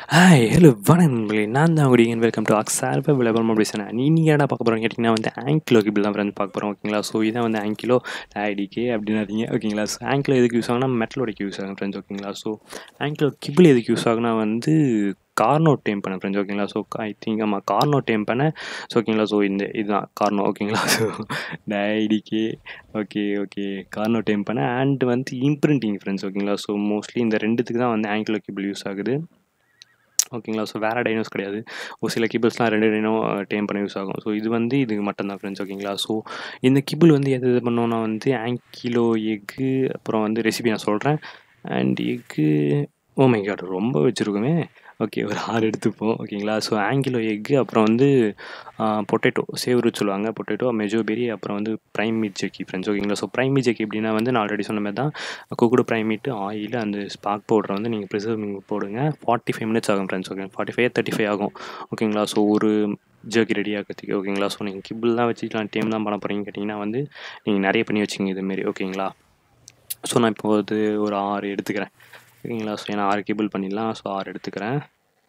hi hello வணக்கம் நண்பர்களே நான் தான் குடிங்க வெல்கம் டு அக்ஸார் இப்போ விளம்பரம் அப்படி சொன்னேன் நீ நீங்கள் என்ன பார்க்க போகிறோம் கேட்டிங்கன்னா வந்து ஆங்கிலோ கிபிள் தான் ஃப்ரெண்ட்ஸ் பார்க்க போகிறோம் ஓகேங்களா ஸோ இதான் வந்து ஆங்கிலோ ஐடிகே அப்படின்னாதீங்க ஓகேங்களா ஸோ ஆங்கிலோ எதுக்கு யூஸ் ஆகுனா மெட்டலோடைக்கு யூஸ் ஆகும் ஃப்ரெண்ட்ஸ் ஓகேங்களா ஸோ ஆங்கிலோ கிபிள் எதுக்கு யூஸ் ஆகுனா வந்து கார்னோ டேம் பண்ண ஃப்ரெண்ட்ஸ் ஓகேங்களா ஸோ ஐ திங்க் ஆமாம் கார்னோ டேம் பண்ண ஸோ ஓகேங்களா ஸோ இந்த இதுதான் கார்னோ ஓகேங்களா ஸோ டைடிக்கே ஓகே ஓகே கார்னோ டேம் பண்ண அண்ட் வந்து இம்ப்ரிண்டிங் ஃப்ரெண்ட்ஸ் ஓகேங்களா ஸோ மோஸ்ட்லி இந்த ரெண்டுத்துக்கு தான் வந்து ஆங்கிலோ கிபிள் யூஸ் ஆகுது ஓகேங்களா ஸோ வேறு டைனோஸ் கிடையாது ஒரு சில கிபிள்ஸ்லாம் ரெண்டு டைனோ டேம் பண்ண யூஸ் ஆகும் ஸோ இது வந்து இதுக்கு மட்டும்தான் ஃப்ரெண்ட்ஸ் ஓகேங்களா ஸோ இந்த கிபிள் வந்து எது இது பண்ணோன்னா வந்து ஆங்கிலோ எக்கு அப்புறம் வந்து ரெசிபி நான் சொல்கிறேன் அண்ட் எக்கு ஓ மை காட் ரொம்ப வச்சுருக்கோமே ஓகே ஒரு ஆறு எடுத்துப்போம் ஓகேங்களா ஸோ ஆங்கிலோ எக்கு அப்புறம் வந்து பொட்டேட்டோ சேவரு சொல்லுவாங்க பொட்டேட்டோ மெஜோபெரி அப்புறம் வந்து ப்ரைம் மீட் ஜெக்கி ஃப்ரெண்ட்ஸ் ஓகேங்களா ஸோ ப்ரைம் மீட் ஜெக்கி எப்படின்னா வந்து நான் ஆல்ரெடி சொன்ன மாதிரி தான் குக்குடு ப்ரைம் மீட்டு ஆயில் அந்த ஸ்பாக் பவுடரை வந்து நீங்கள் ப்ரிசர்விங் போடுங்க ஃபார்ட்டி ஃபைவ் மினிட்ஸ் ஆகும் friends okay forty five thirty five ஆகும் ஓகேங்களா ஸோ ஒரு ஜர்க்கி ரெடி ஆகிறதுக்கு ஓகேங்களா ஸோ நீங்கள் கிபிள் தான் வச்சுக்கலாம் டேம் தான் பண்ண போகிறீங்க கேட்டிங்கன்னா வந்து நீங்கள் நிறைய பண்ணி வச்சுங்க இதுமாரி ஓகேங்களா ஸோ நான் இப்போ வந்து ஒரு ஆறு எடுத்துக்கிறேன் ஓகேங்களா ஸோ ஏன்னா ஆறு கேபிள் பண்ணிடலாம் ஸோ ஆறு எடுத்துக்கிறேன்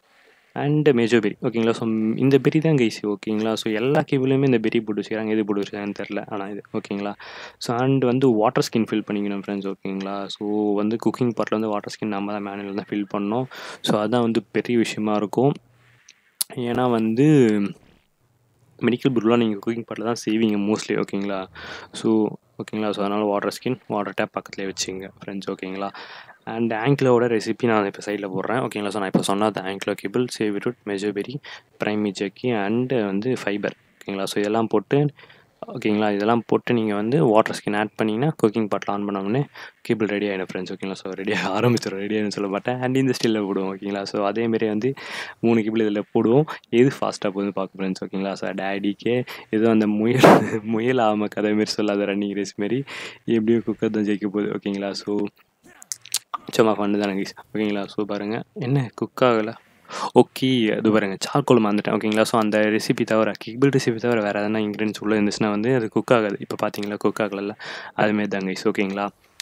அண்டு மேஜோ பெரி ஓகேங்களா ஸோ இந்த பெரி தான் கைசி ஓகேங்களா ஸோ எல்லா கேபிளுமே இந்த பெரி போட்டு வச்சுக்கிறாங்க எது போட்டு வச்சுருக்காங்கன்னு தெரில ஆனால் இது ஓகேங்களா ஸோ அண்ட் வந்து வாட்டர் ஸ்கின் ஃபில் பண்ணிக்கணும் ஃப்ரெண்ட்ஸ் ஓகேங்களா ஸோ வந்து குக்கிங் பார்ட்டில் வந்து வாட்டர் ஸ்கின் நம்ம தான் மேனுவல் தான் ஃபில் பண்ணோம் ஸோ அதுதான் வந்து பெரிய விஷயமா இருக்கும் ஏன்னா வந்து மெடிக்கல் புருலாம் நீங்கள் குக்கிங் பார்ட்டில் தான் செய்வீங்க மோஸ்ட்லி ஓகேங்களா ஸோ ஓகேங்களா ஸோ அதனால் வாட்டர் ஸ்கின் வாட்டர் டேப் பக்கத்துலேயே வச்சுங்க ஃப்ரெண்ட்ஸ் ஓகேங்களா அண்ட் ஆங்கிலோட ரெசிபி நான் இப்போ சைடில் போடுறேன் ஓகேங்களா ஸோ நான் இப்போ சொன்னது ஆங்கிலோ கேபிள் சேவிரூட் மெஜோபெரி ப்ரைமி ஜக்கி அண்டு வந்து ஃபைபர் ஓகேங்களா ஸோ இதெல்லாம் போட்டு ஓகேங்களா இதெல்லாம் போட்டு நீங்கள் வந்து வாட்டர் ஸ்கின் ஆட் பண்ணிங்கன்னா குக்கிங் பாட்டில் ஆன் பண்ணோம்னே கேபிள் ரெடி ஆகிடும் ஃப்ரெண்ட்ஸ் ஓகேங்களா ஸோ ரெடியாக ஆரம்பிச்சிடும் ரெடி ஆகிடும் சொல்ல மாட்டேன் அண்ட் இந்த ஸ்டில்ல போடுவோம் ஓகேங்களா ஸோ அதேமாரி வந்து மூணு கேபிள் இதில் போடுவோம் எது ஃபாஸ்ட்டாக போகுது பார்க்க ஃப்ரெண்ட்ஸ் ஓகேங்களா ஸோ டேடிக்கே ஏதோ அந்த முயல் முயல் ஆம கதை மாரி சொல்லாத ரன்னிங் ரேஸ் மாரி எப்படியும் குக்கர் தான் ஜெயிக்க போகுது ஓகேங்களா ஸோ சும்மா ஃபண்டு தானே கைஸ் ஓகேங்களா ஸோ பாருங்கள் என்ன குக் ஆகலை ஓகே அது பாருங்கள் சார்கோல் மறந்துட்டேன் ஓகேங்களா ஸோ அந்த ரெசிபி தவிர கிபிள் ரெசிபி தவிர வேறு எதனா இன்க்ரீடியன்ஸ் உள்ளே இருந்துச்சுன்னா வந்து அது குக் ஆகாது இப்போ பார்த்தீங்களா குக் ஆகல அதுமாரி தான் கைஸ் ஓகேங்களா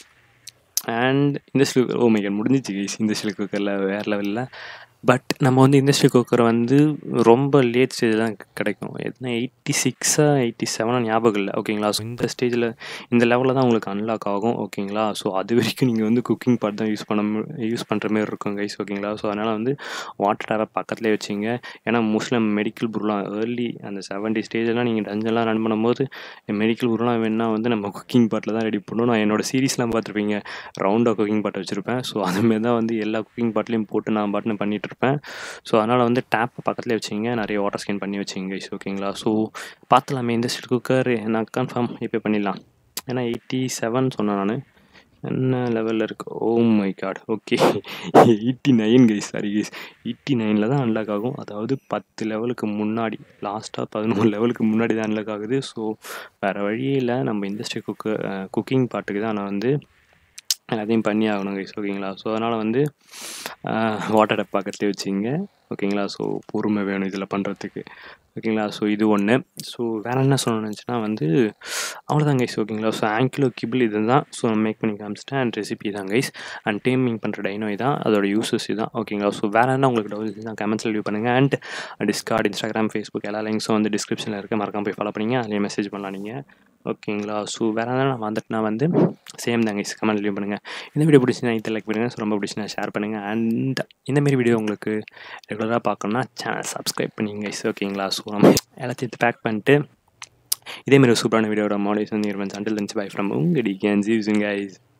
அண்ட் இண்டஸ்ட்ரியல் ஓ மைகன் முடிஞ்சிச்சு கைஸ் இண்டஸ்ட்ரியல் குக்கரில் வேறு லெவலில் பட் நம்ம வந்து இண்டஸ்ட்ரியல் குக்கர் வந்து ரொம்ப லேட் ஸ்டேஜ் தான் கிடைக்கும் எதுனா எயிட்டி சிக்ஸாக எயிட்டி செவனாக ஞாபகம் இல்லை ஓகேங்களா ஸோ இந்த ஸ்டேஜில் இந்த லெவலில் தான் உங்களுக்கு அன்லாக் ஆகும் ஓகேங்களா ஸோ அது வரைக்கும் நீங்கள் வந்து குக்கிங் பார்ட் தான் யூஸ் பண்ண யூஸ் பண்ணுற மாதிரி இருக்கும் கைஸ் ஓகேங்களா ஸோ அதனால் வந்து வாட்டர் டேப்பை பக்கத்துலேயே வச்சிங்க ஏன்னா மோஸ்ட்லி மெடிக்கல் பொருளாம் ஏர்லி அந்த செவன்ட்டி ஸ்டேஜெல்லாம் நீங்கள் டஞ்செல்லாம் ரன் பண்ணும்போது மெடிக்கல் பொருளாம் வேணால் வந்து நம்ம குக்கிங் பார்ட்டில் தான் ரெடி பண்ணணும் நான் என்னோடய சீரீஸ்லாம் பார்த்துருப்பீங்க ரவுண்டாக குக்கிங் பார்ட் வச்சுருப்பேன் ஸோ அதுமாரி தான் வந்து எல்லா குக்கிங் பார்ட்லேயும் போட்டு நான் பாட்டுன்னு பண்ணிகிட்டு இருப்பேன் ஸோ அதனால் வந்து டேப்பை பக்கத்துலேயே வச்சிங்க நிறைய வாட்டர் ஸ்கேன் பண்ணி வச்சிங்க கைஸ் ஓகேங்களா ஸோ பார்த்துலாமே இந்த ஸ்டில் குக்கர் நான் கன்ஃபார்ம் இப்போ பண்ணிடலாம் ஏன்னா எயிட்டி செவன் சொன்னேன் நான் என்ன லெவலில் இருக்குது oh my god okay eighty nine guys sorry guys eighty நைனில் தான் அன்லாக் ஆகும் அதாவது பத்து லெவலுக்கு முன்னாடி லாஸ்ட்டாக பதினொன்று லெவலுக்கு முன்னாடி தான் அன்லாக் ஆகுது ஸோ வேறு வழியே இல்லை நம்ம இண்டஸ்ட்ரி குக்கு குக்கிங் பாட்டுக்கு தான் நான் வந்து எல்லாத்தையும் பண்ணி ஆகணும் கைஸ் ஓகேங்களா ஸோ அதனால் வந்து வாட்டர் டப் பக்கத்துலேயே வச்சுங்க ஓகேங்களா ஸோ பொறுமை வேணும் இதில் பண்ணுறதுக்கு ஓகேங்களா ஸோ இது ஒன்று ஸோ வேறு என்ன சொல்லணும்னு நினச்சின்னா வந்து அவ்வளோதான் கைஸ் ஓகேங்களா ஸோ ஆங்கிலோ கிபிள் இது தான் ஸோ மேக் பண்ணி காமிச்சிட்டேன் அண்ட் ரெசிபி தான் கைஸ் அண்ட் டேமிங் பண்ணுற டைனோ இதான் அதோட யூசஸ் இதுதான் ஓகேங்களா ஸோ வேறு என்ன உங்களுக்கு டவுட் தான் கமெண்ட்ஸில் லீவ் பண்ணுங்கள் அண்ட் டிஸ்கார்ட் இன்ஸ்டாகிராம் ஃபேஸ்புக் எல்லா லிங்க்ஸும் வந்து டிஸ்கிரிப்ஷனில் இருக்க மறக்காம போய் ஃபாலோ பண்ணிங்க அதிலே மெசேஜ் பண்ணலாம் நீங்கள் ஓகேங்களா ஸோ வேறு எதாவது நான் வந்துட்டுனா வந்து சேம் தாங்க கைஸ் கமெண்ட் லீவ் பண்ணுங்கள் இந்த வீடியோ பிடிச்சினா இதை லைக் பண்ணுங்கள் ஸோ ரொம்ப பிடிச்சினா ஷேர் பண்ணுங்கள் அண்ட் இந்தமாரி வீடியோ உங்களுக்கு ரெகுலராக பார்க்கணுன்னா சேனல் சப்ஸ்கிரைப் பண்ணிங்க கைஸ் ஓகேங்களா ஸோ நம்ம எல்லாத்தையும் பேக் பண்ணிட்டு இதேமாரி ஒரு சூப்பரான வீடியோட மாடல்ஸ் வந்து இருப்பேன் அண்டில் லஞ்ச் பை ஃப்ரம் உங்கள் டி கேன் ஜீவ்ஸுங்க கைஸ்